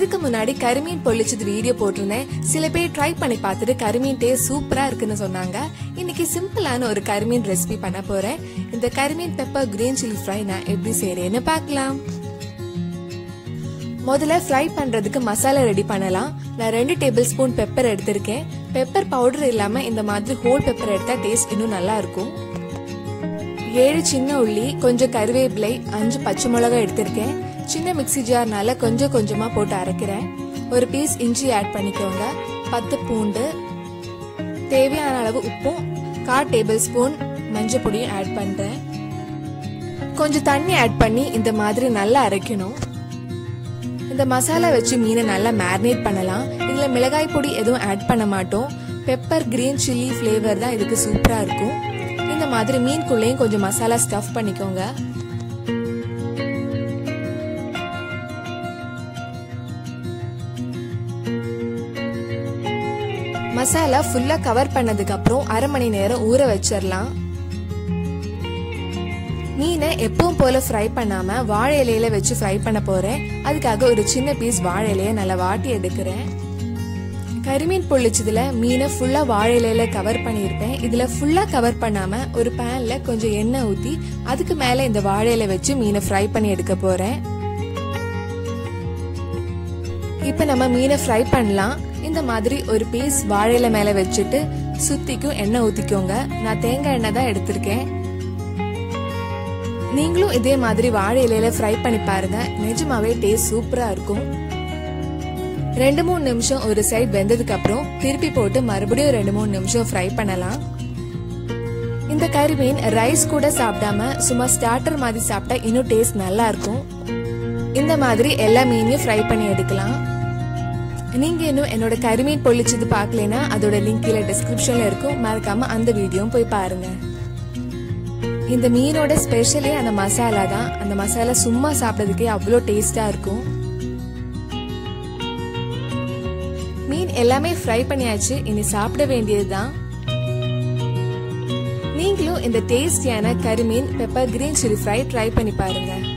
இதுக்கு முன்னாடி கருமீன் பொள்ளிச்சது வீடியோ போட்டிருந்தேன் சில பேர் ட்ரை பண்ணி பார்த்துட்டு கருமீன் டேஸ்ட் சூப்பரா இருக்குன்னு சொன்னாங்க இன்னைக்கு சிம்பிளான ஒரு கருமீன் ரெசிபி பண்ண போறேன் இந்த கருமீன் பெப்பர் கிரீன் சில்லி ஃப்ரை நான் எப்படி செய்யறேன்னு பார்க்கலாம் முதல்ல ஃப்ரை பண்றதுக்கு மசாலா ரெடி பண்ணலாம் நான் ரெண்டு டேபிள் ஸ்பூன் பெப்பர் எடுத்திருக்கேன் பெப்பர் பவுடர் இல்லாம இந்த மாதிரி ஹோல் பெப்பர் எடுத்தா டேஸ்ட் இன்னும் நல்லா இருக்கும் ஏழு சின்ன உள்ளி கொஞ்சம் கருவேப்பிலை அஞ்சு பச்சை மிளகாய் எடுத்திருக்கேன் சின்ன மிக்சி ஜார்னால கொஞ்சம் கொஞ்சமா போட்டு அரைக்கிறேன் ஒரு பீஸ் இஞ்சி ஆட் பண்ணிக்கோங்க பத்து பூண்டு தேவையான அளவு உப்பும் கால் டேபிள் ஸ்பூன் மஞ்சள் பொடியும் ஆட் பண்றேன் கொஞ்சம் தண்ணி ஆட் பண்ணி இந்த மாதிரி நல்லா அரைக்கணும் இந்த மசாலா வச்சு மீனை நல்லா மேரினேட் பண்ணலாம் இதுல மிளகாய் பொடி எதுவும் ஆட் பண்ண மாட்டோம் பெப்பர் கிரீன் சில்லி ஃப்ளேவர் தான் இதுக்கு சூப்பரா இருக்கும் இந்த மாதிரி மீன்குள்ளேயும் கொஞ்சம் மசாலா ஸ்டஃப் பண்ணிக்கோங்க மசாலா ஃபுல்லா கவர் பண்ணதுக்கு அப்புறம் அரை மணி நேரம் ஊற வச்சிடலாம் மீனை எப்பவும் போல ஃப்ரை பண்ணாம வாழை இலையில வச்சு ஃப்ரை பண்ண போறேன் அதுக்காக ஒரு சின்ன பீஸ் வாழை இலைய நல்லா வாட்டி எடுக்கிறேன் கரிமீன் பொள்ளிச்சதுல மீனை ஃபுல்லா வாழை இலையில கவர் பண்ணியிருப்பேன் இதுல ஃபுல்லா கவர் பண்ணாம ஒரு பேன்ல கொஞ்சம் எண்ணெய் ஊத்தி அதுக்கு மேல இந்த வாழை இலை வச்சு மீனை ஃப்ரை பண்ணி எடுக்க போறேன் இப்ப நம்ம மீனை ஃப்ரை பண்ணலாம் இந்த மாதிரி ஒரு பீஸ் வாழை இலை மேல வச்சுட்டு சுத்திக்கும் எண்ணெய் ஊத்திக்கோங்க நான் தேங்காய் எண்ணெய் தான் எடுத்திருக்கேன் நீங்களும் இதே மாதிரி வாழை இலையில ஃப்ரை பண்ணி பாருங்க நிஜமாவே டேஸ்ட் சூப்பரா இருக்கும் ரெண்டு மூணு நிமிஷம் ஒரு சைடு வெந்ததுக்கு அப்புறம் திருப்பி போட்டு மறுபடியும் ரெண்டு மூணு நிமிஷம் ஃப்ரை பண்ணலாம் இந்த கறி மீன் ரைஸ் கூட சாப்பிடாம சும்மா ஸ்டார்டர் மாதிரி சாப்பிட்டா இன்னும் டேஸ்ட் நல்லா இருக்கும் இந்த மாதிரி எல்லா மீனையும் ஃப்ரை பண்ணி எடுக்கலாம் நீங்க இன்னும் என்னோட கரிமீன் பொழிச்சது பார்க்கலனா அதோட லிங்க் கீழே டிஸ்கிரிப்ஷன்ல இருக்கும் மறக்காம அந்த வீடியோவும் போய் பாருங்க இந்த மீனோட ஸ்பெஷலே அந்த மசாலா தான் அந்த மசாலா சும்மா சாப்பிட்றதுக்கே அவ்வளோ டேஸ்டா இருக்கும் மீன் எல்லாமே ஃப்ரை பண்ணியாச்சு இனி சாப்பிட வேண்டியதுதான் நீங்களும் இந்த டேஸ்டியான கரிமீன் pepper green chilli fry try பண்ணி பாருங்க